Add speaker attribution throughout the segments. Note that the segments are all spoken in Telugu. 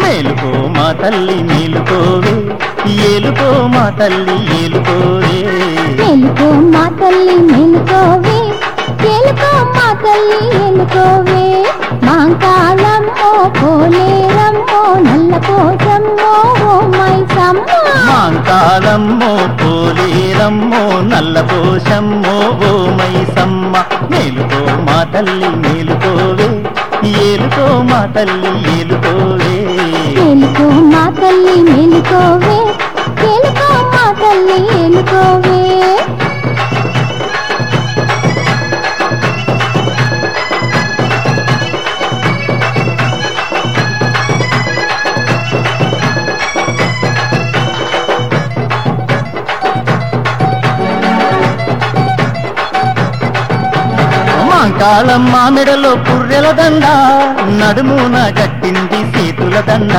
Speaker 1: మేలుకో మా తల్లి మేలుకోవే ఏలుకో మా తల్లి ఏలుకోవే
Speaker 2: మేలుకో మా తల్లి మేలుకోవే ఏలుకో మా తల్లి ఏలుకోవే మాంకాళమ్మో పోలేరమ్మో నల్ల పోసమ్మో ఓ మైసమ్మ
Speaker 1: మాంకాలమ్మో పోలేరమ్మో నల్ల పోషమ్మో ఓ మైసమ్మ మేలుకో మా తల్లి మేలుకోవే ఏలుకో మా తల్లి ఏలుకోవే
Speaker 2: మేలుకో మా తల్లి మేలుకోవే ఏలుకో మా తల్లి ఏలుకోవే
Speaker 1: మాంకాళమ్మ మెడలో పుర్రెల దండ నడుమున గట్టింది సీతుల దండ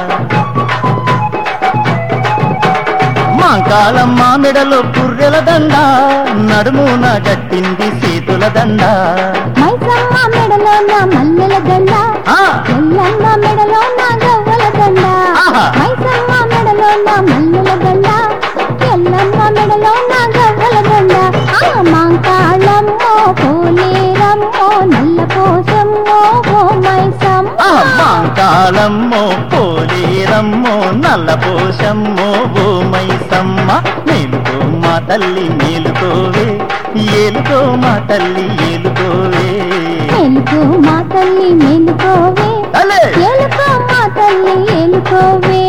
Speaker 1: మాంకాళమ్మ మెడలో పుర్రెల దండ నడుమున గట్టింది సీతుల దండ
Speaker 2: మైసమ్మ మెడలో నా మల్లెల దండ
Speaker 1: ఆ
Speaker 2: ఎల్లమ్మ మెడలో నా గవ్వల దండ
Speaker 1: ఆహా.
Speaker 2: మైసమ్మ మెడలో నా మల్లెల దండ ఎల్లమ్మ మెడలో నా గవ్వల దండ ఆ మాంకాళమ్మో పోలేరమ్మో నల్ల పోసమ్మో ఓ మైసమ్మ
Speaker 1: ఆ మాంకాళమ్మో పోలేరమ్మో నల్ల పోషమ్మో ఓ మైసమ్మ మేలుకో మా తల్లి మేలుకోవే ఏలుకో మా తల్లి ఏలుకోవే
Speaker 2: మేలుకో మా తల్లి మేలుకోవే
Speaker 1: అలే
Speaker 2: ఏలుకో మా తల్లి ఏలుకోవే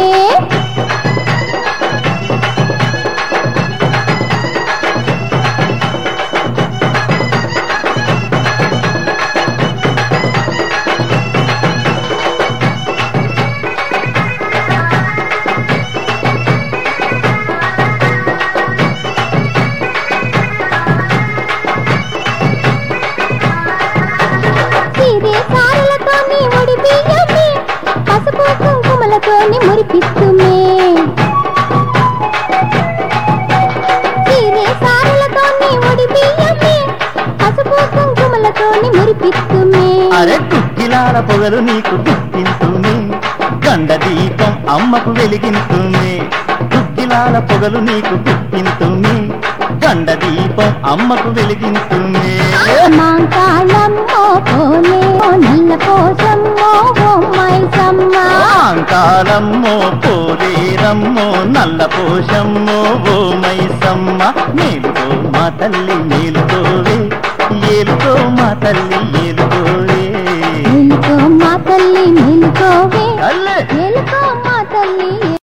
Speaker 2: సిరి సారలతోని ముడి బియ్యమే పసుపు కుంకుమలతోని మురిపిస్తుమే సిరి సారలతోని ముడి బియ్యమే పసుపు కుంకుమలతోని మురిపిస్తుమే
Speaker 1: అరే కుక్కిలాల పొగలు నీకు గుర్తింతుమే గండ దీపం అమ్మకు వెలిగింతుమే కుక్కిలాల పొగలు నీకు గుర్తింతుమే గండ దీపం అమ్మకు వెలిగింతుమే
Speaker 2: మాంకాళమ్మో పోలే ఓ నల్ల పోసమ్మో ఓ మైసమ్మ
Speaker 1: కాలమ్మో పోలేరమ్మో నల్ల పోషమ్మో ఓ మైసమ్మ మేలుకో మా తల్లి మేలుకో